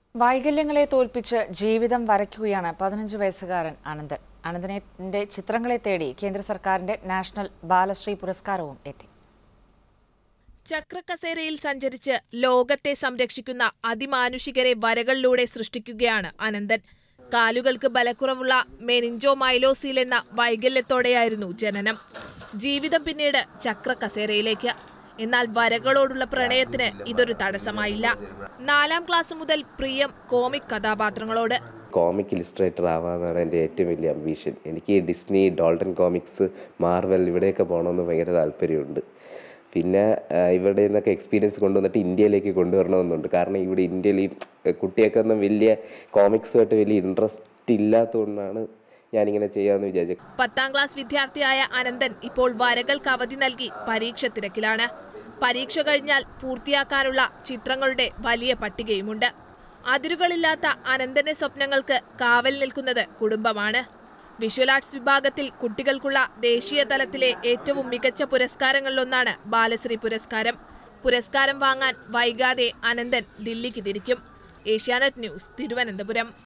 വൈകല്യങ്ങളെ തോൽപ്പിച്ച് ജീവിതം വരയ്ക്കുകയാണ് പതിനഞ്ച് വയസ്സുകാരൻ അനന്തൻ അനന്തനെ ചിത്രങ്ങളെ തേടി കേന്ദ്ര സർക്കാരിന്റെ നാഷണൽ ബാലശ്രീ പുരസ്കാരവും എത്തി ചക്രക്കസേരയിൽ സഞ്ചരിച്ച് ലോകത്തെ സംരക്ഷിക്കുന്ന അതിമാനുഷികരെ വരകളിലൂടെ സൃഷ്ടിക്കുകയാണ് അനന്തൻ കാലുകൾക്ക് ബലക്കുറവുള്ള മെനിഞ്ചോ മൈലോസീൽ എന്ന വൈകല്യത്തോടെയായിരുന്നു ജനനം ജീവിതം പിന്നീട് ചക്രക്കസേരയിലേക്ക് എന്നാൽ വരകളോടുള്ള പ്രണയത്തിന് ഇതൊരു തടസ്സമായില്ല നാലാം ക്ലാസ് മുതൽ പ്രിയം കോമിക് കഥാപാത്രങ്ങളോട് കോമിക് ഇലിസ്ട്രേറ്റർ ആവാന്നാണ് എൻ്റെ ഏറ്റവും വലിയ അംബീഷൻ എനിക്ക് ഡിസ്നി ഡോൾട്ടൺ കോമിക്സ് മാർവൽ ഇവിടെയൊക്കെ പോകണമെന്ന് ഭയങ്കര താല്പര്യമുണ്ട് പിന്നെ ആ, ഇവിടെ നിന്നൊക്കെ എക്സ്പീരിയൻസ് കൊണ്ടുവന്നിട്ട് ഇന്ത്യയിലേക്ക് കൊണ്ടുവരണമെന്നുണ്ട് കാരണം ഇവിടെ ഇന്ത്യയിൽ ഈ കുട്ടിയൊക്കെ ഒന്നും വലിയ കോമിക്സുമായിട്ട് വലിയ ഇൻട്രസ്റ്റ് ഇല്ലാത്തതുകൊണ്ടാണ് ഞാനിങ്ങനെ ചെയ്യാമെന്ന് വിചാരിച്ചത് പത്താം ക്ലാസ് വിദ്യാർത്ഥിയായ അനന്തൻ ഇപ്പോൾ വരകൾക്ക് അവധി നൽകി പരീക്ഷ തിരക്കിലാണ് പരീക്ഷ കഴിഞ്ഞാൽ പൂർത്തിയാക്കാനുള്ള ചിത്രങ്ങളുടെ വലിയ പട്ടികയുമുണ്ട് അതിരുകളില്ലാത്ത അനന്തന്റെ സ്വപ്നങ്ങൾക്ക് കാവൽ നിൽക്കുന്നത് കുടുംബമാണ് വിഷ്വൽ ആർട്സ് വിഭാഗത്തിൽ കുട്ടികൾക്കുള്ള ദേശീയ തലത്തിലെ ഏറ്റവും മികച്ച പുരസ്കാരങ്ങളിലൊന്നാണ് ബാലശ്രീ പുരസ്കാരം പുരസ്കാരം വാങ്ങാൻ വൈകാതെ അനന്തൻ ദില്ലിക്ക് തിരിക്കും ഏഷ്യാനെറ്റ് ന്യൂസ് തിരുവനന്തപുരം